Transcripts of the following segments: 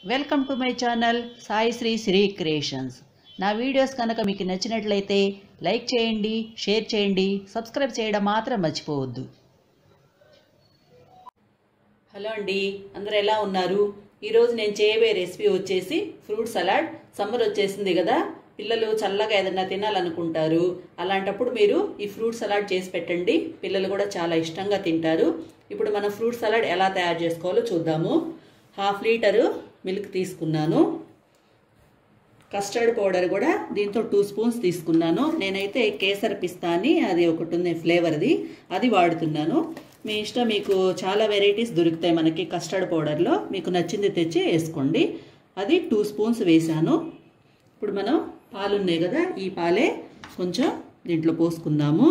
welcome to my channel Sai Sri Sri creations నా videos కనుక మీకు నచ్చినట్లయితే లైక్ చేయండి షేర్ చేయండి సబ్స్క్రైబ్ చేయడం మాత్రం మర్చిపోవద్దు హలో అండి అందరు ఎలా ఉన్నారు ఈరోజు నేను చేయబోయే రెసిపీ వచ్చేసి ఫ్రూట్ సలాడ్ సమ్మర్ వచ్చేసింది కదా పిల్లలు చల్లగా ఏదైనా తినాలనుకుంటారు అలాంటప్పుడు మీరు ఈ ఫ్రూట్ సలాడ్ చేసి పెట్టండి పిల్లలు కూడా చాలా ఇష్టంగా తింటారు ఇప్పుడు మనం ఫ్రూట్ సలాడ్ ఎలా తయారు చేసుకోవాలో చూద్దాము హాఫ్ లీటరు మిల్క్ తీసుకున్నాను కస్టర్డ్ పౌడర్ కూడా దీంతో టూ స్పూన్స్ తీసుకున్నాను నేనైతే కేసర్ పిస్తా అని అది ఒకటి ఉంది ఫ్లేవర్ది అది వాడుతున్నాను మీ ఇష్టం మీకు చాలా వెరైటీస్ దొరుకుతాయి మనకి కస్టర్డ్ పౌడర్లో మీకు నచ్చింది తెచ్చి వేసుకోండి అది టూ స్పూన్స్ వేసాను ఇప్పుడు మనం పాలు ఉన్నాయి కదా ఈ పాలే కొంచెం దీంట్లో పోసుకుందాము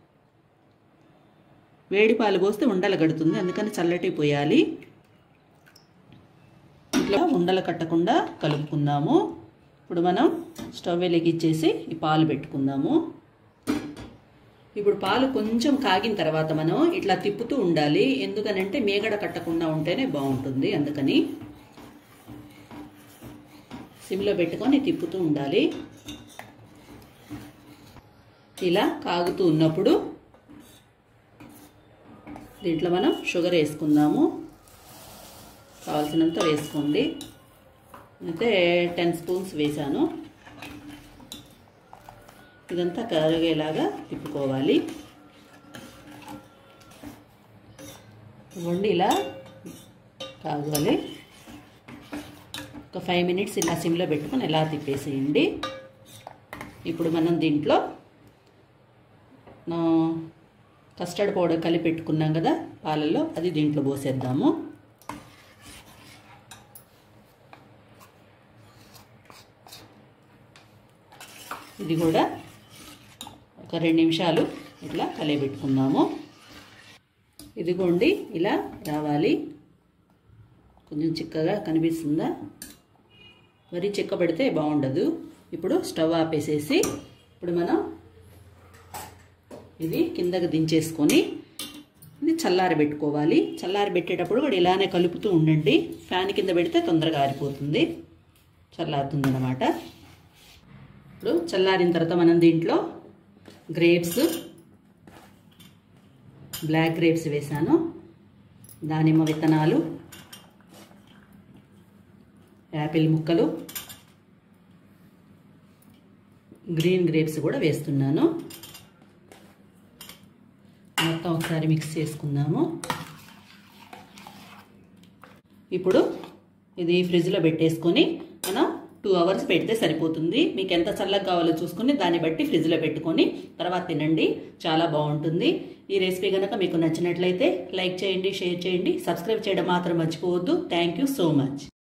వేడి పాలు పోస్తే ఉండలు కడుతుంది అందుకని చల్లటి పోయాలి ఇట్లా ఉండలు కట్టకుండా కలుపుకుందాము ఇప్పుడు మనం స్టవ్ వెలిగించేసి ఈ పాలు పెట్టుకుందాము ఇప్పుడు పాలు కొంచెం కాగిన తర్వాత మనం ఇట్లా తిప్పుతూ ఉండాలి ఎందుకనంటే మేగడ కట్టకుండా ఉంటేనే బాగుంటుంది అందుకని సిమ్లో పెట్టుకొని తిప్పుతూ ఉండాలి ఇలా కాగుతూ ఉన్నప్పుడు దీంట్లో మనం షుగర్ వేసుకుందాము కావాల్సినంత వేసుకోండి అయితే టెన్ స్పూన్స్ వేసాను ఇదంతా కరిగేలాగా తిప్పుకోవాలి వండి ఇలా కాగాలి ఒక ఫైవ్ మినిట్స్ ఇలా సిమ్లో పెట్టుకొని ఇలా తిప్పేసేయండి ఇప్పుడు మనం దీంట్లో కస్టర్డ్ పౌడర్ కలిపి పెట్టుకున్నాం కదా పాలల్లో అది దీంట్లో పోసేద్దాము ఇది కూడా ఒక రెండు నిమిషాలు ఇట్లా కలిపెట్టుకుందాము ఇదిగోండి ఇలా రావాలి కొంచెం చిక్కగా కనిపిస్తుందా మరి చిక్క పెడితే బాగుండదు ఇప్పుడు స్టవ్ ఆపేసేసి ఇప్పుడు మనం ఇది కిందకి దించేసుకొని ఇది చల్లారి పెట్టుకోవాలి చల్లారి పెట్టేటప్పుడు కూడా ఇలానే కలుపుతూ ఉండండి ఫ్యాన్ కింద పెడితే తొందరగా ఆరిపోతుంది చల్లారుతుంది అన్నమాట ఇప్పుడు చల్లారిన తర్వాత మనం దీంట్లో గ్రేప్స్ బ్లాక్ గ్రేప్స్ వేసాను దానిమ్మ విత్తనాలు యాపిల్ ముక్కలు గ్రీన్ గ్రేప్స్ కూడా వేస్తున్నాను మొత్తం ఒకసారి మిక్స్ చేసుకుందాము ఇప్పుడు ఇది ఫ్రిడ్జ్లో పెట్టేసుకొని మనం టూ అవర్స్ పెడితే సరిపోతుంది మీకు ఎంత చల్లగా కావాలో చూసుకుని దాన్ని బట్టి ఫ్రిడ్జ్లో పెట్టుకొని తర్వాత తినండి చాలా బాగుంటుంది ఈ రెసిపీ కనుక మీకు నచ్చినట్లయితే లైక్ చేయండి షేర్ చేయండి సబ్స్క్రైబ్ చేయడం మాత్రం మర్చిపోవద్దు థ్యాంక్ యూ సో మచ్